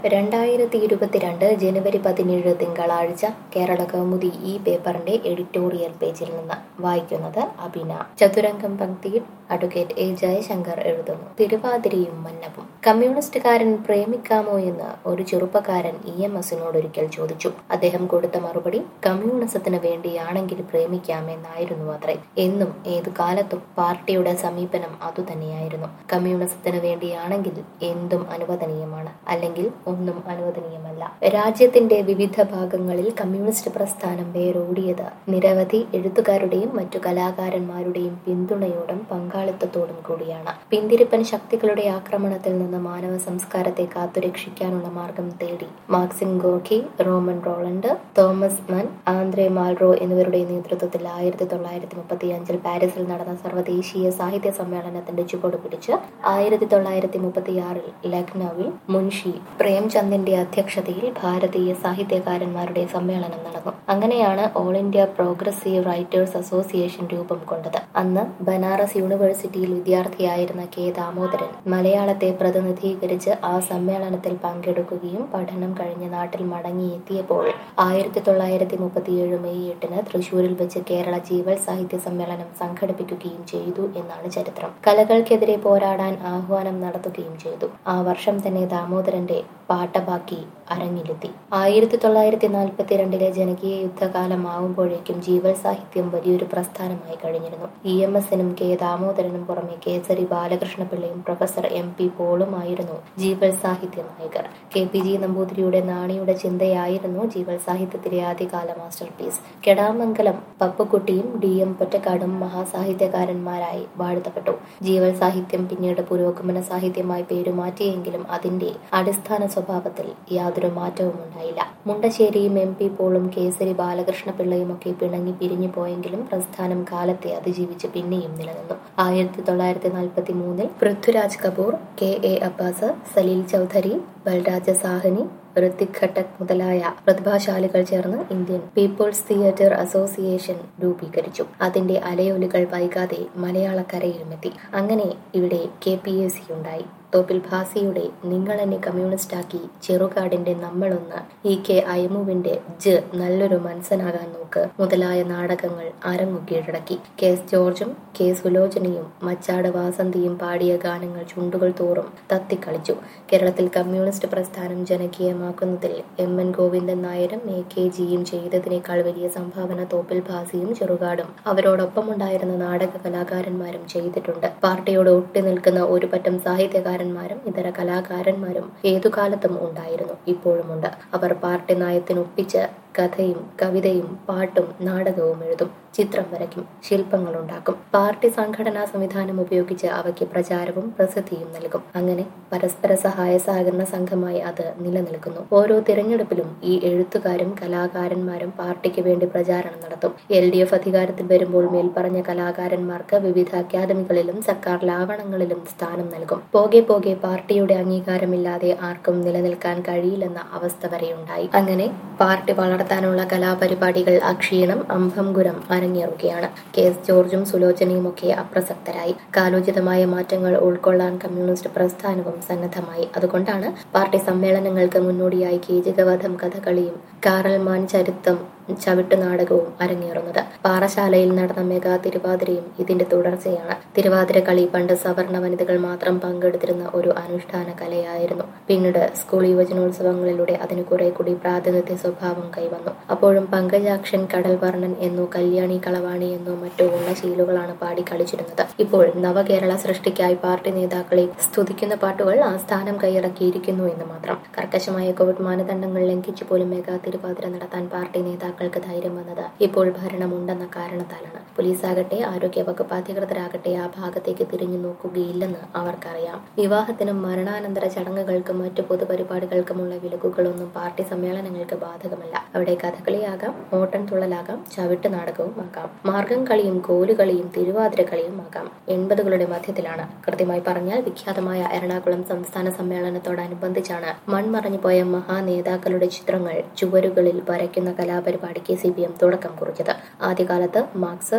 രണ്ടായിരത്തി ഇരുപത്തിരണ്ട് ജനുവരി പതിനേഴ് തിങ്കളാഴ്ച കേരള കൗമുദി ഈ പേപ്പറിന്റെ എഡിറ്റോറിയൽ പേജിൽ നിന്ന് വായിക്കുന്നത് അബിന ചതുരംഗം പങ്ക്തിയിൽ അഡ്വക്കേറ്റ് എ ജയശങ്കർ എഴുതുന്നു തിരുവാതിരയും മന്നവും കമ്മ്യൂണിസ്റ്റുകാരൻ പ്രേമിക്കാമോ എന്ന് ഒരു ചെറുപ്പക്കാരൻ ഇ എം എസിനോട് ഒരിക്കൽ ചോദിച്ചു അദ്ദേഹം കൊടുത്ത മറുപടി കമ്മ്യൂണിസത്തിന് വേണ്ടിയാണെങ്കിൽ പ്രേമിക്കാമെന്നായിരുന്നു അത്രേ എന്നും ഏതു കാലത്തും പാർട്ടിയുടെ സമീപനം അതുതന്നെയായിരുന്നു കമ്മ്യൂണിസത്തിന് വേണ്ടിയാണെങ്കിൽ എന്തും അനുവദനീയമാണ് അല്ലെങ്കിൽ ഒന്നും അനുവദനീയമല്ല രാജ്യത്തിന്റെ വിവിധ ഭാഗങ്ങളിൽ കമ്മ്യൂണിസ്റ്റ് പ്രസ്ഥാനം വേരോടിയത് നിരവധി എഴുത്തുകാരുടെയും മറ്റു കലാകാരന്മാരുടെയും പിന്തുണയോടും പങ്കാളിത്തത്തോടും കൂടിയാണ് പിന്തിരിപ്പൻ ശക്തികളുടെ ആക്രമണത്തിൽ നിന്ന് മാനവ സംസ്കാരത്തെ കാത്തുരക്ഷിക്കാനുള്ള മാർഗം തേടി Maxim Gorky Romain Rolland Thomas Mann Andre Malraux എന്നിവരുടെ നേതൃത്വത്തിൽ ആയിരത്തി തൊള്ളായിരത്തി മുപ്പത്തി അഞ്ചിൽ പാരീസിൽ നടന്ന സർവ്വദേശീയ സാഹിത്യ സമ്മേളനത്തിന്റെ ചുവട് പിടിച്ച് ആയിരത്തി തൊള്ളായിരത്തി മുപ്പത്തിയാറിൽ ലക്നൌവിൽ മുൻഷി പ്രേംചന്ദിന്റെ അധ്യക്ഷതയിൽ ഭാരതീയ സാഹിത്യകാരന്മാരുടെ സമ്മേളനം നടന്നു അങ്ങനെയാണ് All India Progressive Writers Association രൂപം കൊണ്ടത് അന്ന് ബനാറസ് യൂണിവേഴ്സിറ്റിയിൽ വിദ്യാർത്ഥിയായിരുന്ന കെ ദാമോദരൻ മലയാളത്തെ പ്രതിനിധീകരിച്ച് ആ സമ്മേളനത്തിൽ പങ്കെടുക്കുകയും പഠനം കഴിഞ്ഞ് നാട്ടിൽ മടങ്ങിയെത്തിയപ്പോൾ ആയിരത്തി തൊള്ളായിരത്തി മുപ്പത്തിയേഴ് മെയ് എട്ടിന് തൃശൂരിൽ വെച്ച് കേരള ജീവൽ സാഹിത്യ സമ്മേളനം സംഘടിപ്പിക്കുകയും ചെയ്തു എന്നാണ് ചരിത്രം കലകൾക്കെതിരെ പോരാടാൻ ആഹ്വാനം നടത്തുകയും ചെയ്തു ആ വർഷം തന്നെ ദാമോദരന്റെ പാട്ടബാക്കി അരങ്ങിലെത്തി ആയിരത്തി തൊള്ളായിരത്തി നാൽപ്പത്തിരണ്ടിലെ ജനകീയ യുദ്ധകാലമാവുമ്പോഴേക്കും ജീവൽ സാഹിത്യം വലിയൊരു പ്രസ്ഥാനമായി കഴിഞ്ഞിരുന്നു ഇ എം എസിനും കെ ദാമോദരനും പുറമെ കേസരി ബാലകൃഷ്ണപിള്ളയും പ്രൊഫസർ എം പി പോളുമായിരുന്നു ജീവൽ സാഹിത്യ നായകർ കെ പി ജി നമ്പൂതിരിയുടെ നാണിയുടെ ചിന്തയായിരുന്നു ജീവൽ സാഹിത്യത്തിലെ ആദ്യകാല മാസ്റ്റർ പീസ് കെടാമംഗലം പപ്പുക്കുട്ടിയും ഡി എം പൊറ്റക്കാടും മഹാസാഹിത്യകാരന്മാരായി വാഴ്ത്തപ്പെട്ടു ജീവൽ സാഹിത്യം പിന്നീട് പുരോഗമന സാഹിത്യമായി പേരുമാറ്റിയെങ്കിലും അതിന്റെ അടിസ്ഥാന സ്വഭാവത്തിൽ യാതൊരു മാറ്റവും ഉണ്ടായില്ല മുണ്ടശ്ശേരിയും എം പി പോളും കേസരി ബാലകൃഷ്ണപിള്ളയും ഒക്കെ പിണങ്ങി പിരിഞ്ഞു പോയെങ്കിലും പ്രസ്ഥാനം കാലത്തെ അതിജീവിച്ച് പിന്നെയും നിലനിന്നു ആയിരത്തി തൊള്ളായിരത്തി നാൽപ്പത്തി മൂന്നിൽ പൃഥ്വിരാജ് കപൂർ കെ എ അബ്ബാസ് സലീൽ ചൗധരി ബൽരാജ സാഹനി ഋത്തിക് ഘട്ടക് മുതലായ പ്രതിഭാശാലികൾ ചേർന്ന് ഇന്ത്യൻ പീപ്പിൾസ് തിയേറ്റർ അസോസിയേഷൻ രൂപീകരിച്ചു അതിന്റെ അലയൊലികൾ വൈകാതെ മലയാളക്കരയിലുമെത്തി അങ്ങനെ ഇവിടെ കെ പി എ സി ഉണ്ടായി തോപ്പിൽ ഭാസിയുടെ നിങ്ങൾ എന്നെ കമ്മ്യൂണിസ്റ്റാക്കി ചെറുകാടിന്റെ നമ്മളൊന്ന് ഇ കെ അയമുവിന്റെ ജ് നല്ലൊരു മനസ്സനാകാൻ നോക്ക് മുതലായ നാടകങ്ങൾ അരങ്ങു കീഴടക്കി കെ എസ് ജോർജും കെ സുലോചനയും മച്ചാട് വാസന്തിയും പാടിയ ഗാനങ്ങൾ ചുണ്ടുകൾ തോറും തത്തിക്കളിച്ചു കേരളത്തിൽ കമ്മ്യൂണിസ്റ്റ് പ്രസ്ഥാനം ജനകീയമാക്കുന്നതിൽ എം എൻ ഗോവിന്ദൻ നായരും എ കെ ജിയും ചെയ്തതിനേക്കാൾ വലിയ സംഭാവന തോപ്പിൽ ഭാസിയും ചെറുകാടും അവരോടൊപ്പമുണ്ടായിരുന്ന നാടക കലാകാരന്മാരും ചെയ്തിട്ടുണ്ട് പാർട്ടിയോട് ഒട്ടി നിൽക്കുന്ന ഒരു പറ്റം സാഹിത്യകാരൻ കലാകാരന്മാരും ഇതര കലാകാരന്മാരും ഏതു കാലത്തും ഉണ്ടായിരുന്നു ഇപ്പോഴുമുണ്ട് അവർ പാർട്ടി നയത്തിനൊപ്പിച്ച് കഥയും കവിതയും പാട്ടും നാടകവും എഴുതും ചിത്രം വരയ്ക്കും ശില്പങ്ങൾ ഉണ്ടാക്കും പാർട്ടി സംഘടനാ സംവിധാനം ഉപയോഗിച്ച് അവയ്ക്ക് പ്രചാരവും പ്രസിദ്ധിയും നൽകും അങ്ങനെ പരസ്പര സഹായ സഹകരണ സംഘമായി അത് നിലനിൽക്കുന്നു ഓരോ തിരഞ്ഞെടുപ്പിലും ഈ എഴുത്തുകാരും കലാകാരന്മാരും പാർട്ടിക്ക് വേണ്ടി പ്രചാരണം നടത്തും എൽ ഡി എഫ് അധികാരത്തിൽ വരുമ്പോൾ മേൽപ്പറഞ്ഞ കലാകാരന്മാർക്ക് വിവിധ അക്കാദമികളിലും സർക്കാർ ലാവണങ്ങളിലും സ്ഥാനം നൽകും പോകെ പോകെ പാർട്ടിയുടെ അംഗീകാരമില്ലാതെ ആർക്കും നിലനിൽക്കാൻ കഴിയില്ലെന്ന അവസ്ഥ വരെയുണ്ടായി അങ്ങനെ പാർട്ടി വളർത്താനുള്ള കലാപരിപാടികൾ അക്ഷീണം അംഭംഗുരം അരങ്ങേറുകയാണ് കെ എസ് ജോർജും സുലോചനയും ഒക്കെ അപ്രസക്തരായി കാലോചിതമായ മാറ്റങ്ങൾ ഉൾക്കൊള്ളാൻ കമ്മ്യൂണിസ്റ്റ് പ്രസ്ഥാനവും സന്നദ്ധമായി അതുകൊണ്ടാണ് പാർട്ടി സമ്മേളനങ്ങൾക്ക് മുന്നോടിയായി കീചകവധം കഥകളിയും കാറൽമാൻ ചരിത്രം ചവിട്ട് നാടകവും അരങ്ങേറുന്നത് പാറശാലയിൽ നടന്ന മെഗാ തിരുവാതിരയും ഇതിന്റെ തുടർച്ചയാണ് തിരുവാതിര കളി പണ്ട് സവർണ വനിതകൾ മാത്രം പങ്കെടുത്തിരുന്ന ഒരു അനുഷ്ഠാന കലയായിരുന്നു പിന്നീട് സ്കൂൾ യുവജനോത്സവങ്ങളിലൂടെ അതിന് കുറെ കൂടി പ്രാതിനിധ്യ സ്വഭാവം കൈവന്നു അപ്പോഴും പങ്കജാക്ഷൻ കടൽവർണ്ണൻ എന്നോ കല്യാണി കളവാണി എന്നോ മറ്റോ ഉള്ള ശീലുകളാണ് പാടി കളിച്ചിരുന്നത് ഇപ്പോൾ നവകേരള സൃഷ്ടിക്കായി പാർട്ടി നേതാക്കളെ സ്തുതിക്കുന്ന പാട്ടുകൾ ആ സ്ഥാനം കൈയടക്കിയിരിക്കുന്നു എന്ന് മാത്രം കർക്കശമായ കോവിഡ് മാനദണ്ഡങ്ങൾ ലംഘിച്ചു പോലും മെഗാ തിരുവാതിര നടത്താൻ പാർട്ടി നേതാക്കൾക്ക് ധൈര്യം വന്നത് ഇപ്പോൾ ഭരണമുണ്ടെന്ന കാരണത്താലാണ് പോലീസാകട്ടെ ആരോഗ്യ വകുപ്പ് അധികൃതരാകട്ടെ ആ ഭാഗത്തേക്ക് തിരിഞ്ഞു നോക്കുകയില്ലെന്ന് അവർക്കറിയാം വിവാഹത്തിനും മരണാനന്തര ചടങ്ങുകൾക്കും മറ്റു പൊതുപരിപാടികൾക്കുമുള്ള വിലക്കുകളൊന്നും പാർട്ടി സമ്മേളനങ്ങൾക്ക് ബാധകമല്ല അവിടെ കഥകളിയാകാം ഓട്ടൻ തുള്ളലാകാം ചവിട്ട് നാടകവും ആകാം മാർഗം കളിയും കോലുകളിയും തിരുവാതിര കളിയും ആകാം എൺപതുകളുടെ മധ്യത്തിലാണ് കൃത്യമായി പറഞ്ഞാൽ വിഖ്യാതമായ എറണാകുളം സംസ്ഥാന സമ്മേളനത്തോടനുബന്ധിച്ചാണ് മൺമറഞ്ഞു പോയ മഹാനേതാക്കളുടെ ചിത്രങ്ങൾ ചുവരുകളിൽ വരയ്ക്കുന്ന കലാപരിപാടിക്ക് സി പി എം തുടക്കം കുറിച്ചത് ആദ്യകാലത്ത് Marx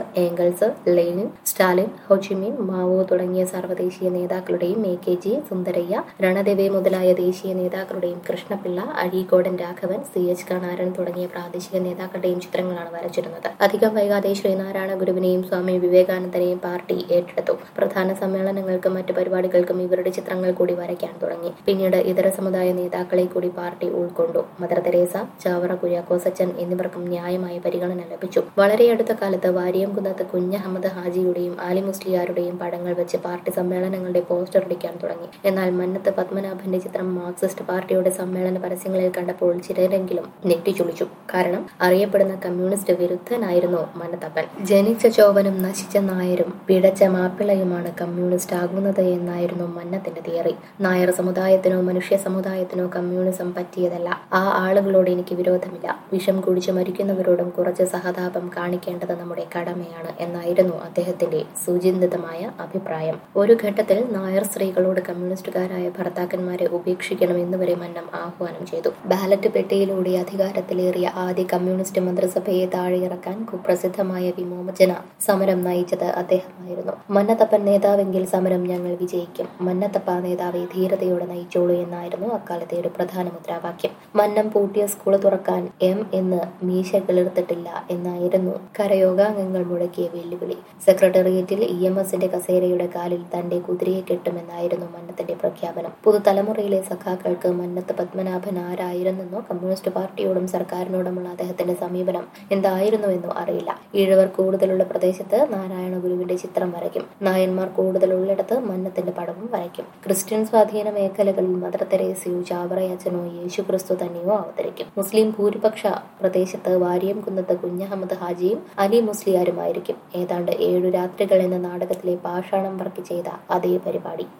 Engels Lenin Stalin Ho Chi Minh Mao തുടങ്ങിയ സർവ്വദേശീയ നേതാക്കളുടെയും A K G Sundarayya Ranadive മുതലായ ദേശീയ നേതാക്കളുടെയും കൃഷ്ണപിള്ള അഴീക്കോടൻ രാഘവൻ സി എച്ച് കണാരൻ തുടങ്ങിയ പ്രാദേശിക നേതാക്കളുടെയും ചിത്രങ്ങളാണ് വരച്ചിരുന്നത് അധികം വൈകാതെ ശ്രീനാരായണ ഗുരുവിനെയും സ്വാമി വിവേകാനന്ദനെയും പാർട്ടി ഏറ്റെടുത്തു പ്രധാന സമ്മേളനങ്ങൾക്കും മറ്റു പരിപാടികൾക്കും ഇവരുടെ ചിത്രങ്ങൾ കൂടി വരയ്ക്കാൻ തുടങ്ങി പിന്നീട് ഇതര സമുദായ നേതാക്കളെ കൂടി പാർട്ടി ഉൾക്കൊണ്ടു മദർ തെരേസ ചാവറ കുര്യാക്കോസച്ചൻ എന്നിവർക്കും ന്യായമായ പരിഗണന ലഭിച്ചു വളരെ അടുത്ത കാലത്ത് വാരിയംകുന്നത്ത് കുഞ്ഞഹമ്മദ് ഹാജിയുടെയും ആലി മുസ്ലിയാരുടെയും പടങ്ങൾ വെച്ച് പാർട്ടി സമ്മേളനങ്ങളുടെ പോസ്റ്റർ അടിക്കാൻ തുടങ്ങി എന്നാൽ മന്നത്ത് പത്മനാഭന്റെ ചിത്രം മാർക്സിസ്റ്റ് പാർട്ടിയുടെ സമ്മേളന പരസ്യങ്ങളിൽ കണ്ടപ്പോൾ ചിലരെങ്കിലും നെറ്റിച്ചുളിച്ചു കാരണം അറിയപ്പെടുന്ന കമ്മ്യൂണിസ്റ്റ് വിരുദ്ധനായിരുന്നു മന്നത്തപ്പൻ ജനിച്ച ചോവനും നശിച്ച നായരും പിടച്ച മാപ്പിളയുമാണ് കമ്മ്യൂണിസ്റ്റ് ആകുന്നത് എന്നായിരുന്നു മന്നത്തിന്റെ തിയറി നായർ സമുദായത്തിനോ മനുഷ്യ സമുദായത്തിനോ കമ്മ്യൂണിസം പറ്റിയതല്ല ആ ആളുകളോട് എനിക്ക് വിരോധമില്ല വിഷം കുടിച്ചു മരിക്കുന്നവരോടും കുറച്ച് സഹതാപം കാണിക്കേണ്ടത് നമ്മുടെ കടമയാണ് എന്നായിരുന്നു അദ്ദേഹത്തിന്റെ സുചിന്തിതമായ അഭിപ്രായം ഒരു ഘട്ടത്തിൽ നായർ സ്ത്രീകളോട് കമ്മ്യൂണിസ്റ്റുകാരായ ഭർത്താക്കന്മാരെ ഉപേക്ഷിക്കണം എന്നുവരെ മന്നം ആഹ്വാനം ചെയ്തു ബാലറ്റ് പെട്ടിയിലൂടെ അധികാരത്തിലേറിയ ആദ്യ കമ്മ്യൂണിസ്റ്റ് മന്ത്രിസഭയെ താഴെയിറക്കാൻ കുപ്രസിദ്ധമായ വിമോചന സമരം നയിച്ചത് അദ്ദേഹമായിരുന്നു മന്നത്തപ്പൻ നേതാവെങ്കിൽ സമരം ഞങ്ങൾ വിജയിക്കും മന്നത്തപ്പ നേതാവെ ധീരതയോടെ നയിച്ചോളൂ എന്നായിരുന്നു അക്കാലത്തെ ഒരു പ്രധാന മുദ്രാവാക്യം മന്നം പൂട്ടിയ സ്കൂൾ തുറക്കാൻ എം എന്ന് മീശ കിളിർത്തിട്ടില്ല എന്നായിരുന്നു കരയോഗാംഗങ്ങൾ മുഴക്കിയ വെല്ലുവിളി സെക്രട്ടേറിയറ്റിൽ ഇ എം എസിന്റെ കസേരയുടെ കാലിൽ തന്റെ കുതിരയെ കെട്ടുമെന്നായിരുന്നു മന്നത്തിന്റെ പ്രഖ്യാപനം പുതുതലമുറയിലെ സഖാക്കൾക്ക് മന്നത്ത് പത്മനാഭൻ ആരായിരുന്നെന്നോ കമ്മ്യൂണിസ്റ്റ് പാർട്ടിയോടും സർക്കാരിനോടുമുള്ള അദ്ദേഹത്തിന്റെ സമീപനം എന്തായിരുന്നുവെന്നോ അറിയില്ല ഈഴവർ കൂടുതലുള്ള പ്രദേശത്ത് നാരായണ ഗുരുവിന്റെ ചിത്രം വരയ്ക്കും നായന്മാർ കൂടുതലുള്ളിടത്ത് മന്നത്തിന്റെ പടവും വരയ്ക്കും ക്രിസ്ത്യൻ സ്വാധീന മേഖലകളിൽ മദർ തെരേസയോ ചാവറയച്ചനോ യേശുക്രിസ്തു തന്നെയോ അവതരിക്കും മുസ്ലിം ഭൂരിപക്ഷ പ്രദേശത്ത് വാരിയം കുന്നത്ത് കുഞ്ഞഹമ്മദ് ഹാജിയും അലി മുസ്ലിയാരുമായിരിക്കും ഏതാണ്ട് ഏഴു രാത്രികൾ എന്ന നാടകത്തിലെ പാഷാണം വർക്ക് ചെയ്ത അതേ പരിപാടി